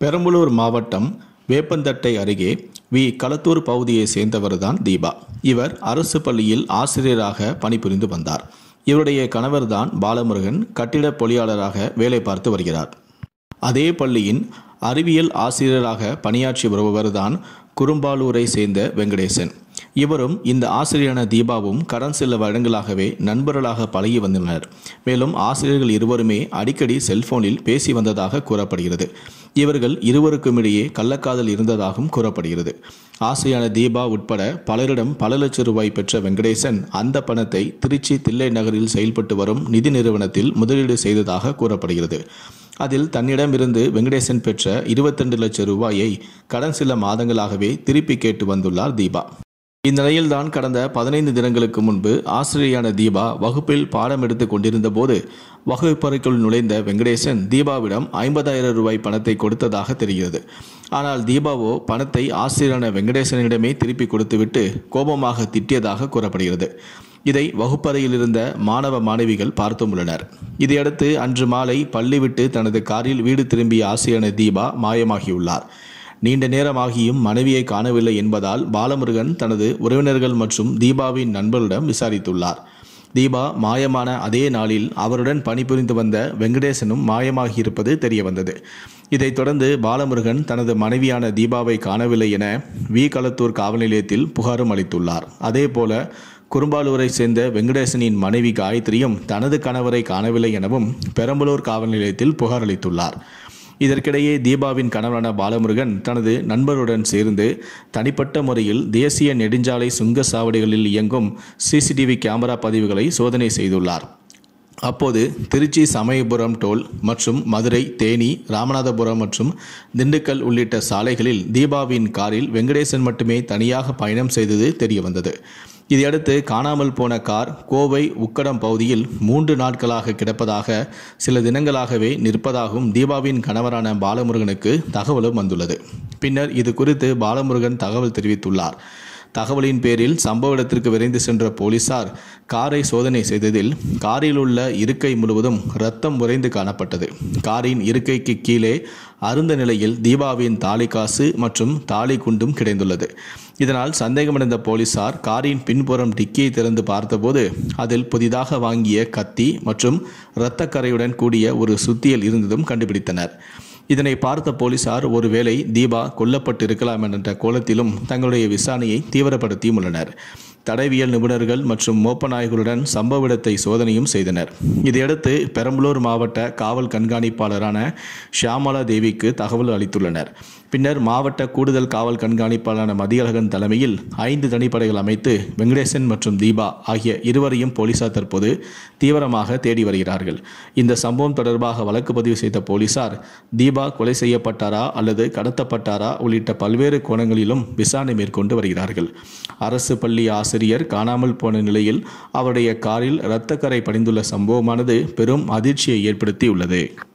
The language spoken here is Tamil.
பெரம்பலூர் மாவட்டம் வேப்பந்தட்டை அருகே வி களத்தூர் பகுதியை சேர்ந்தவர்தான் தீபா இவர் அரசு பள்ளியில் ஆசிரியராக பணிபுரிந்து வந்தார் இவருடைய கணவர்தான் பாலமுருகன் கட்டிட பொறியாளராக வேலை பார்த்து வருகிறார் அதே பள்ளியின் அறிவியல் ஆசிரியராக பணியாற்றி வருபவர்தான் குறும்பாலூரை சேர்ந்த வெங்கடேசன் இவரும் இந்த ஆசிரியரான தீபாவும் கடன் சில வருடங்களாகவே நண்பர்களாக பழகி வந்தனர் மேலும் ஆசிரியர்கள் இருவருமே அடிக்கடி செல்போனில் பேசி வந்ததாக கூறப்படுகிறது இவர்கள் இருவருக்கும் இடையே கள்ளக்காதல் இருந்ததாகவும் கூறப்படுகிறது ஆசிரியான தீபா உட்பட பலரிடம் பல லட்சம் ரூபாய் பெற்ற வெங்கடேசன் அந்த பணத்தை திருச்சி தில்லை நகரில் செயல்பட்டு வரும் நிதி நிறுவனத்தில் முதலீடு செய்ததாக கூறப்படுகிறது அதில் தன்னிடமிருந்து வெங்கடேசன் பெற்ற இருபத்திரெண்டு லட்சம் ரூபாயை கடன் சில மாதங்களாகவே திருப்பி கேட்டு வந்துள்ளார் தீபா இந்நிலையில்தான் கடந்த பதினைந்து தினங்களுக்கு முன்பு ஆசிரியரான தீபா வகுப்பில் பாடம் எடுத்துக் கொண்டிருந்த போது வகுப்பறைக்குள் நுழைந்த வெங்கடேசன் தீபாவிடம் ஐம்பதாயிரம் ரூபாய் பணத்தை கொடுத்ததாக தெரிகிறது ஆனால் தீபாவோ பணத்தை ஆசிரியரான வெங்கடேசனிடமே திருப்பி கொடுத்துவிட்டு கோபமாக திட்டியதாக கூறப்படுகிறது இதை வகுப்பறையில் இருந்த மாணவ மாணவிகள் பார்த்தும் உள்ளனர் இதையடுத்து அன்று மாலை பள்ளி விட்டு தனது காரில் வீடு திரும்பிய ஆசிரியரான தீபா மாயமாகியுள்ளார் நீண்ட நேரமாகியும் மனைவியை காணவில்லை என்பதால் பாலமுருகன் தனது உறவினர்கள் மற்றும் தீபாவின் நண்பர்களிடம் விசாரித்துள்ளார் தீபா மாயமான அதே நாளில் அவருடன் பணிபுரிந்து வந்த வெங்கடேசனும் மாயமாகியிருப்பது தெரிய வந்தது இதைத் தொடர்ந்து பாலமுருகன் தனது மனைவியான தீபாவை காணவில்லை என வி களத்தூர் காவல் நிலையத்தில் புகாரும் அளித்துள்ளார் அதேபோல குறும்பாலூரை சேர்ந்த வெங்கடேசனின் மனைவி காயத்ரியும் தனது கணவரை காணவில்லை எனவும் பெரம்பலூர் காவல் நிலையத்தில் புகார் அளித்துள்ளார் இதற்கிடையே தீபாவின் கணவரான பாலமுருகன் தனது நண்பருடன் சேர்ந்து தனிப்பட்ட முறையில் தேசிய நெடுஞ்சாலை சுங்க சாவடிகளில் இயங்கும் சிசிடிவி கேமரா பதிவுகளை சோதனை செய்துள்ளார் அப்போது திருச்சி சமயபுரம் டோல் மற்றும் மதுரை தேனி ராமநாதபுரம் மற்றும் திண்டுக்கல் உள்ளிட்ட சாலைகளில் தீபாவின் காரில் வெங்கடேசன் மட்டுமே தனியாக பயணம் செய்தது தெரிய வந்தது இதையடுத்து காணாமல் போன கார் கோவை உக்கடம் பகுதியில் மூன்று நாட்களாக கிடப்பதாக சில தினங்களாகவே நிற்பதாகவும் தீபாவின் கணவரான பாலமுருகனுக்கு தகவலும் வந்துள்ளது பின்னர் இது குறித்து பாலமுருகன் தகவல் தெரிவித்துள்ளார் தகவலின் பேரில் சம்பவ இடத்திற்கு விரைந்து சென்ற போலீசார் காரை சோதனை செய்ததில் காரில் உள்ள இருக்கை முழுவதும் ரத்தம் உறைந்து காணப்பட்டது காரின் இருக்கைக்கு கீழே அருந்த நிலையில் தீபாவின் தாலி காசு மற்றும் தாலி குண்டும் கிடைந்துள்ளது இதனால் சந்தேகமடைந்த போலீசார் காரின் பின்புறம் டிக்கியை திறந்து பார்த்தபோது அதில் புதிதாக வாங்கிய கத்தி மற்றும் இரத்தக்கரையுடன் கூடிய ஒரு சுத்தியல் இருந்ததும் கண்டுபிடித்தனர் இதனை பார்த்த போலீசார் ஒருவேளை தீபா கொல்லப்பட்டு இருக்கலாம் என்ற கோலத்திலும் தங்களுடைய விசாரணையை தீவிரப்படுத்தியும் உள்ளனர் தடவியல் நிபுணர்கள் மற்றும் மோப்ப நாய்களுடன் சம்பவ இடத்தை சோதனையும் செய்தனர் இதையடுத்து பெரம்பலூர் மாவட்ட காவல் கண்காணிப்பாளரான ஷியாமலா தேவிக்கு தகவல் அளித்துள்ளனர் பின்னர் மாவட்ட கூடுதல் காவல் கண்காணிப்பாளரான மதியழகன் தலைமையில் ஐந்து தனிப்படைகள் அமைத்து வெங்கடேசன் மற்றும் தீபா ஆகிய இருவரையும் போலீசார் தற்போது தீவிரமாக தேடி வருகிறார்கள் இந்த சம்பவம் தொடர்பாக வழக்கு பதிவு செய்த போலீசார் தீபா கொலை செய்யப்பட்டாரா அல்லது கடத்தப்பட்டாரா உள்ளிட்ட பல்வேறு கோணங்களிலும் விசாரணை மேற்கொண்டு வருகிறார்கள் அரசு பள்ளி ஆசிரியர் காணாமல் போன நிலையில் அவருடைய காரில் இரத்தக்கரை படிந்துள்ள சம்பவமானது பெரும் அதிர்ச்சியை ஏற்படுத்தியுள்ளது